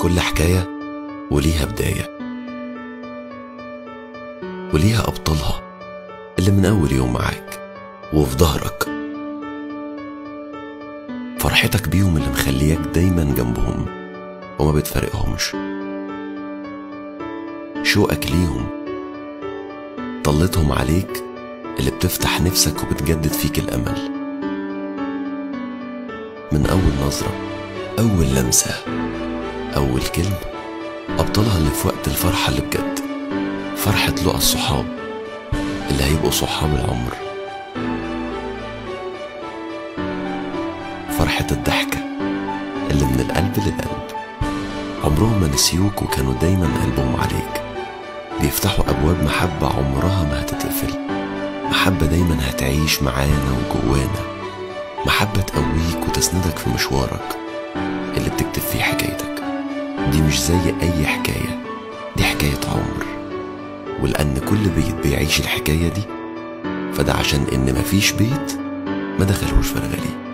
كل حكاية وليها بداية وليها أبطالها اللي من أول يوم معاك وفي ظهرك فرحتك بيهم اللي مخلياك دايما جنبهم وما بتفارقهمش شوقك ليهم طلتهم عليك اللي بتفتح نفسك وبتجدد فيك الأمل من أول نظرة أول لمسة أول كلمة أبطالها اللي في وقت الفرحة اللي بجد فرحة لقى الصحاب اللي هيبقوا صحاب العمر فرحة الضحكة اللي من القلب للقلب عمرهم ما نسيوك وكانوا دايما قلبهم عليك بيفتحوا أبواب محبة عمرها ما هتتقفل محبة دايما هتعيش معانا وجوانا محبة تقويك وتسندك في مشوارك اللي بتكتب فيه حكايتك دي مش زي أي حكاية دي حكاية عمر ولأن كل بيت بيعيش الحكاية دي فده عشان إن مفيش بيت ما دخلوش فرغلي